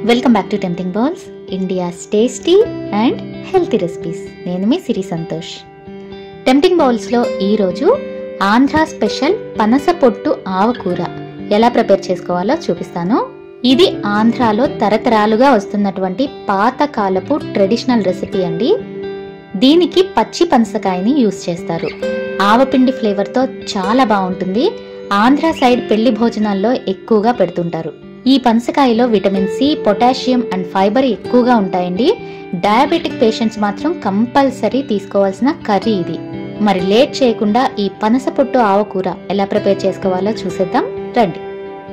welcome back to tempting balls India's tasty and healthy recipes నేను మీ సిరి Santosh tempting బౌల్స్లో ఈరోజు Andhra special పనస పొట్టు ఆవకూర ఎలా ప్రిపేర్ చేసుకోవాలో చూపిస్తాను ఇది ఆంధ్రాలో తరతరాలుగా వస్తున్నటువంటి పాతకాలపు ట్రెడిషనల్ రెసిపీ అండి దీనికి పచ్చి పనసకాయని యూస్ చేస్తారు ఆవపిండి ఫ్లేవర్తో చాలా బాగుంటుంది ఆంధ్ర సైడ్ పెళ్లి భోజనాల్లో ఎక్కువగా పెడుతుంటారు ఈ పనసకాయలో vitamin C potassium and fibre ఎక్కువగా ఉంటాయండి డయాబెటిక్ పేషెంట్స్ మాత్రం కంపల్సరీ తీసుకోవాల్సిన కర్రీ ఇది మరి లేట్ చేయకుండా ఈ పనస పొట్టు ఆవకూర ఎలా ప్రిపేర్ చేసుకోవాలో చూసేద్దాం రండి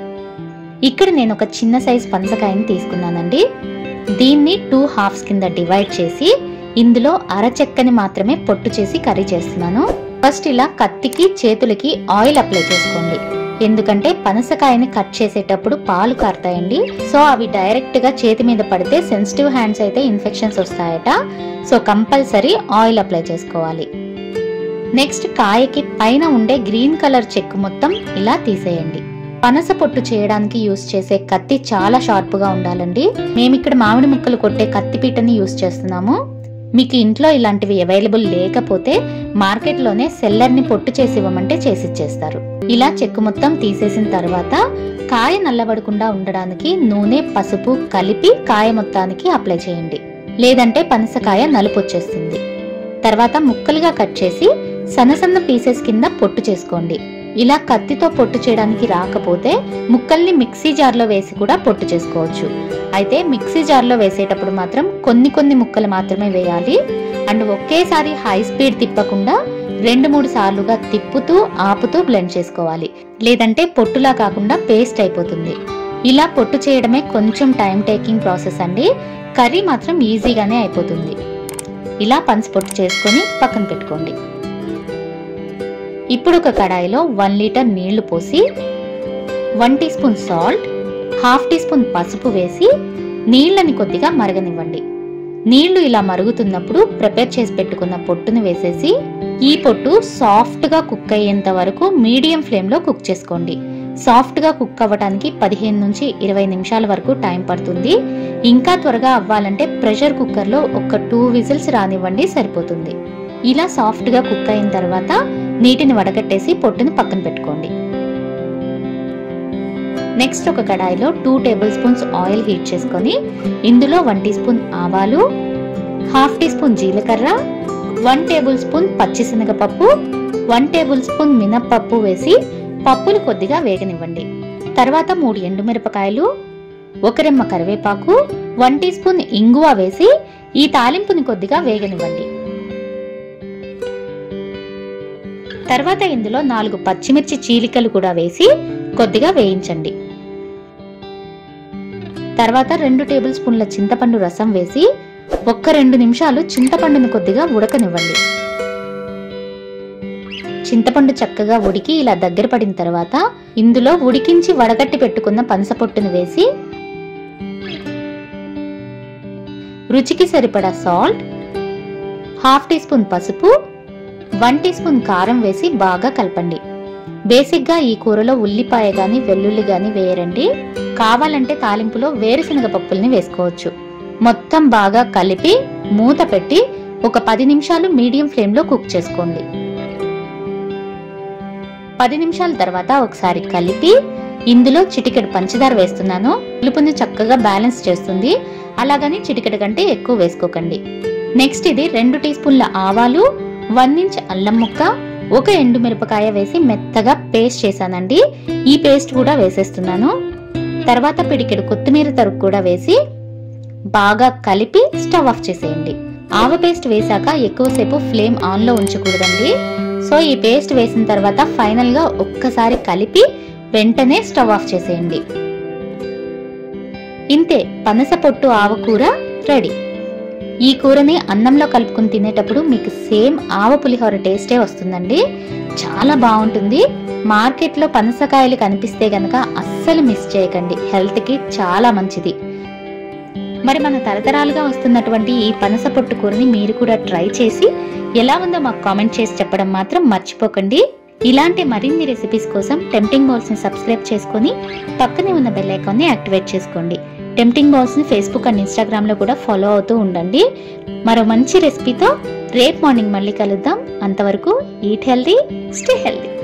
ఇక్కడ నేను ఒక చిన్న సైజ్ పనసకాయని తీసుకున్నానండి దీన్ని టూ హాఫ్స్ కింద డివైడ్ చేసి ఇందులో అరచెక్కని మాత్రమే పొట్టు చేసి కర్రీ చేస్తున్నాను ఫస్ట్ ఇలా కత్తికి చేతులకి ఆయిల్ అప్లై చేసుకోండి ఎందుకంటే పనసకాయని కట్ చేసేటప్పుడు పాలు కారుతాయండి సో అవి డైరెక్ట్ గా చేతి మీద పడితే సెన్సిటివ్ హ్యాండ్స్ అయితే ఇన్ఫెక్షన్స్ వస్తాయట సో కంపల్సరీ ఆయిల్ అప్లై చేసుకోవాలి నెక్స్ట్ కాయకి పైన ఉండే గ్రీన్ కలర్ చెక్కు మొత్తం ఇలా తీసేయండి పనస పొట్టు చేయడానికి యూస్ చేసే కత్తి చాలా షార్ప్ గా ఉండాలండి మేము ఇక్కడ మామిడి ముక్కలు కొట్టే కత్తి పీటని యూస్ చేస్తున్నాము మీకు ఇంట్లో ఇలాంటివి అవైలబుల్ లేకపోతే మార్కెట్లోనే సెల్లర్ని పొట్టు చేసి ఇవ్వమంటే చేసిచ్చేస్తారు ఇలా చెక్కు మొత్తం తీసేసిన తర్వాత కాయ నల్లబడకుండా ఉండడానికి నూనె పసుపు కలిపి కాయ మొత్తానికి అప్లై చేయండి లేదంటే పనసకాయ నలుపు వచ్చేస్తుంది తర్వాత ముక్కలుగా కట్ చేసి సన్న సన్న పీసెస్ కింద పొట్టు చేసుకోండి ఇలా కత్తితో పొట్టు చేయడానికి రాకపోతే ముక్కల్ని మిక్సీ జార్లో వేసి కూడా పొట్టు చేసుకోవచ్చు అయితే మిక్సీ జార్లో వేసేటప్పుడు మాత్రం కొన్ని కొన్ని ముక్కలు మాత్రమే వేయాలి అండ్ ఒకేసారి హై స్పీడ్ తిప్పకుండా రెండు మూడు సార్లుగా తిప్పుతూ ఆపుతూ బ్లెండ్ చేసుకోవాలి లేదంటే పొట్టులా కాకుండా పేస్ట్ అయిపోతుంది ఇలా పొట్టు చేయడమే కొంచెం టైం టేకింగ్ ప్రాసెస్ అండి కర్రీ మాత్రం ఈజీగానే అయిపోతుంది ఇలా పన్స్ పొట్టు చేసుకొని పక్కన పెట్టుకోండి ఇప్పుడు ఒక కడాయిలో వన్ లీటర్ నీళ్లు పోసి one teaspoon salt half teaspoon పసుపు వేసి నీళ్ళని కొద్దిగా మరగనివ్వండి నీళ్లు ఇలా మరుగుతున్నప్పుడు ప్రిపేర్ చేసి పెట్టుకున్న పొట్టును వేసేసి ఈ పొట్టు సాఫ్ట్ గా కుక్ అయ్యేంత వరకు మీడియం ఫ్లేమ్ లో కుక్ చేసుకోండి సాఫ్ట్ గా కుక్ అవ్వడానికి పదిహేను నుంచి ఇరవై నిమిషాల వరకు టైం పడుతుంది ఇంకా త్వరగా అవ్వాలంటే ప్రెషర్ కుక్కర్ లో ఒక టూ విజిల్స్ రానివ్వండి సరిపోతుంది ఇలా సాఫ్ట్ గా కుక్ అయిన తర్వాత నీటిని వడగట్టేసి పొట్టుని పక్కన పెట్టుకోండి నెక్స్ట్ ఒక కడాయిలో two tablespoons oil heat చేసుకొని ఇందులో వన్ టీ స్పూన్ ఆవాలు హాఫ్ టీ స్పూన్ జీలకర్ర వన్ టేబుల్ స్పూన్ పచ్చిశనగపప్పు వన్ టేబుల్ స్పూన్ మినప్పప్పు వేసి పప్పులు కొద్దిగా వేగనివ్వండి తర్వాత మూడు ఎండుమిరపకాయలు ఒక రెమ్మ కరివేపాకు వన్ టీ స్పూన్ ఇంగువ వేసి ఈ తాలింపుని కొద్దిగా వేగనివ్వండి తర్వాత ఇందులో నాలుగు పచ్చిమిర్చి చీలికలు కూడా వేసి కొద్దిగా వేయించండి తర్వాత రెండు టేబుల్ స్పూన్ల చింతపండు రసం వేసి ఒక్క రెండు నిమిషాలు చింతపండును కొద్దిగా ఉడకనివ్వండి చింతపండు చక్కగా ఉడికి ఇలా దగ్గర పడిన తర్వాత ఇందులో ఉడికించి వడగట్టి పెట్టుకున్న పనసపొట్టును వేసి రుచికి సరిపడా సాల్ట్ హాఫ్ టీ స్పూన్ పసుపు వన్ టీ స్పూన్ కారం వేసి బాగా కలపండి బేసిక్గా ఈ కూరలో ఉల్లిపాయ గాని వెల్లుల్లి గాని వేయరండి కావాలంటే తాలింపులో వేరుశనగ పప్పుల్ని వేసుకోవచ్చు మొత్తం బాగా కలిపి మూత పెట్టి ఒక పది నిమిషాలు మీడియం ఫ్లేమ్లో కుక్ చేసుకోండి పది నిమిషాల తర్వాత ఒకసారి కలిపి ఇందులో చిటికెడు పంచదార వేస్తున్నాను పులుపుని చక్కగా బ్యాలెన్స్ చేస్తుంది అలాగని చిటికెడు కంటే ఎక్కువ వేసుకోకండి నెక్స్ట్ ఇది రెండు టీ స్పూన్ల ఆవాలు వన్ ఇంచ్ అల్లం ముక్క ఒక ఎండు మిరపకాయ వేసి మెత్తగా పేస్ట్ చేశానండి ఈ పేస్ట్ కూడా వేసేస్తున్నాను తర్వాత పిడికెడు కొత్తిమీర తరుగు కూడా వేసి బాగా కలిపి స్టవ్ ఆఫ్ చేసేయండి ఆవ పేస్ట్ వేశాక ఎక్కువసేపు ఫ్లేమ్ ఆన్ లో ఉంచకూడదండి సో ఈ పేస్ట్ వేసిన తర్వాత ఫైనల్ గా ఒక్కసారి కలిపి వెంటనే స్టవ్ ఆఫ్ చేసేయండి ఇంతే పనస పొట్టు ఆవకూర రెడీ ఈ కూరని అన్నంలో కలుపుకుని తినేటప్పుడు మీకు సేమ్ ఆవ పులిహోర టేస్టే వస్తుందండి చాలా బాగుంటుంది మార్కెట్లో పనసకాయలు కనిపిస్తే గనక అస్సలు మిస్ చేయకండి హెల్త్కి చాలా మంచిది మరి మన తరతరాలుగా వస్తున్నటువంటి ఈ పనస పొట్టు కూరని మీరు కూడా ట్రై చేసి ఎలా ఉందో మాకు కామెంట్ చేసి చెప్పడం మాత్రం మర్చిపోకండి ఇలాంటి మరిన్ని రెసిపీస్ కోసం టెంప్టింగ్ బాల్స్ ని సబ్స్క్రైబ్ చేసుకొని పక్కనే ఉన్న బెల్ ఐకాన్ ని యాక్టివేట్ చేసుకోండి టెంప్టింగ్ బాల్స్ని ఫేస్బుక్ అండ్ ఇన్స్టాగ్రామ్లో కూడా ఫాలో అవుతూ ఉండండి మరో మంచి రెసిపీతో రేపు మార్నింగ్ మళ్ళీ కలుద్దాం అంతవరకు ఈట్ హెల్దీ స్టే హెల్దీ